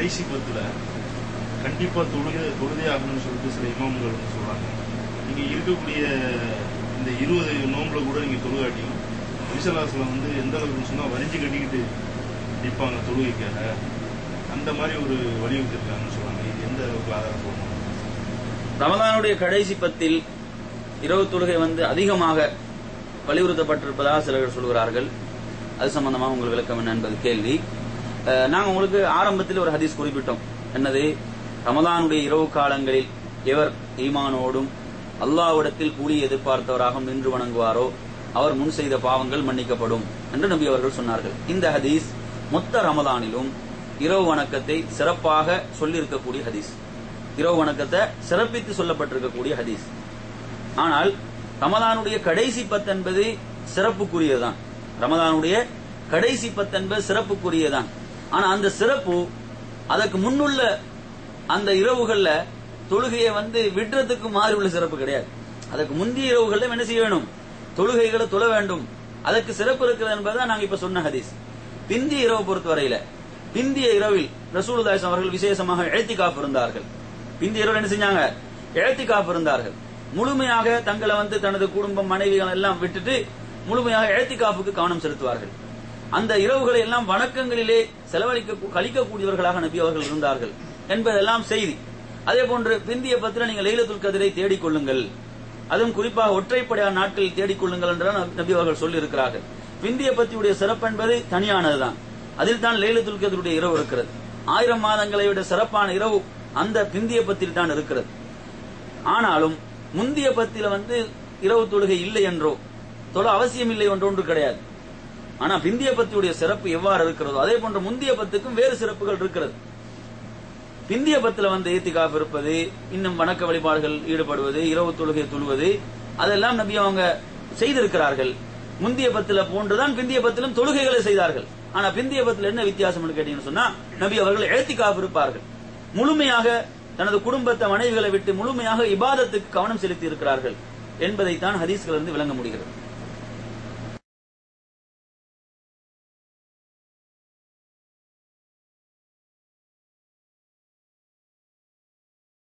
கடைசி பத்துல கண்டிப்பா தொழுகை தொழுதே ஆகணும்னு சொல்லிட்டு சில இமாம்கள் வந்து சொல்றாங்க நீங்க இருக்கக்கூடிய இந்த இருபது நோம்புல கூட நீங்க தொழுகாட்டியும் விசலாசில் வந்து எந்த அளவுக்கு சொன்னா வரிஞ்சு கட்டிக்கிட்டு நிற்பாங்க தொழுகைக்காக அந்த மாதிரி ஒரு வலியுறுத்தி இருக்காங்கன்னு சொல்றாங்க இது எந்த அளவுக்கு ஆதாரம் போகணும் ரமதானுடைய கடைசி பத்தில் இரவு தொழுகை வந்து அதிகமாக வலியுறுத்தப்பட்டிருப்பதாக சிலர் சொல்கிறார்கள் அது சம்பந்தமாக உங்களுக்கு விளக்கம் என்ன என்பது கேள்வி அஹ், நாங்க உங்களுக்கு ஆரம்பத்தில் ஒரு ஹதீஸ் குறிப்பிட்டோம் என்னது ரமதானுடைய இரவு காலங்களில் எவர் ஈமானோடும் அல்லாஹ்விடத்தில் கூலி எதிர்பார்த்தவராக நின்று வணங்குவாரோ அவர் முன் செய்த பாவங்கள் மன்னிக்கப்படும் என்று நபி அவர்கள் சொன்னார்கள் இந்த ஹதீஸ் மொத்த ரமதானிலும் இரவு வணக்கத்தை சிறப்பாக சொல்லியிருக்கக்கூடிய ஹதீஸ் இரவு வணக்கத்தை சிறப்பித்து சொல்லப்பட்டிருக்கக்கூடிய ஹதீஸ் ஆனால் ரமதானுடைய கடைசி பத்து என்பது சிறப்புக்குரியதுதான் ரமதானுடைய கடைசி பத்து என்பது சிறப்புக்குரியதுதான் ஆனா அந்த சிறப்பு அதற்கு முன்னுள்ள அந்த இரவுகள்ல தொழுகையை வந்து விடுறதுக்கு மாறி உள்ள சிறப்பு கிடையாது அதற்கு முந்தைய இரவுகள்ல என்ன செய்ய வேணும் தொழுகைகளை தொழ வேண்டும் அதற்கு சிறப்பு இருக்கிறது என்பதுதான் நாங்க இப்ப சொன்ன ஹதீஸ் பிந்திய இரவு பொறுத்தவரையில பிந்திய இரவில் ரசூலுல்லாஹி அவர்கள் விசேஷமாக எழுத்திக்காப்பு இருந்தார்கள் பிந்திய இரவில் என்ன செஞ்சாங்க எழுத்திக்காப்பு இருந்தார்கள் முழுமையாக தங்களை வந்து தனது குடும்பம் மனைவிகள் எல்லாம் விட்டுட்டு முழுமையாக எழுத்திக்காப்புக்கு கவனம் செலுத்துவார்கள் அந்த இரவுகளை எல்லாம் வணக்கங்களிலே செலவழிக்க கழிக்கக்கூடியவர்களாக நபி அவர்கள் இருந்தார்கள் என்பதெல்லாம் செய்தி அதே போன்று பிந்திய பத்திர நீங்கள் லைலத்துல் கதிரை தேடிக்கொள்ளுங்கள் அதுவும் குறிப்பாக ஒற்றைப்படையான நாட்களில் தேடிக்கொள்ளுங்கள் என்று நபி அவர்கள் சொல்லி இருக்கிறார்கள் பிந்திய பத்தியுடைய சிறப்பு என்பது தனியானதுதான் அதில் தான் லைலத்துல் கதிருடைய இரவு இருக்கிறது ஆயிரம் மாதங்களை விட சிறப்பான இரவு அந்த பிந்திய பத்தில் தான் இருக்கிறது ஆனாலும் முந்திய பத்தில வந்து இரவு தொழுகை இல்லை என்றோ தொழ அவசியம் இல்லை என்று ஒன்று கிடையாது ஆனா பிந்திய பத்தியுடைய சிறப்பு எவ்வாறு இருக்கிறதோ அதே போன்ற முந்திய பத்துக்கும் வேறு சிறப்புகள் இருக்கிறது பிந்திய பத்துல வந்து ஏத்திகாப் இருப்பது இன்னும் வணக்க வழிபாடுகள் ஈடுபடுவது இரவு தொழுகை தொழுவது அதெல்லாம் நபி அவங்க செய்திருக்கிறார்கள் முந்திய பத்துல போன்றுதான் பிந்திய பத்திலும் தொழுகைகளை செய்தார்கள் ஆனா பிந்திய பத்துல என்ன வித்தியாசம் கேட்டீங்கன்னு சொன்னா நபி அவர்கள் எழுத்திக்காப்பு இருப்பார்கள் முழுமையாக தனது குடும்பத்தை மனைவிகளை விட்டு முழுமையாக இபாதத்துக்கு கவனம் செலுத்தி இருக்கிறார்கள் என்பதைத்தான் ஹதீஸ்கள் இருந்து விளங்க முடிகிறது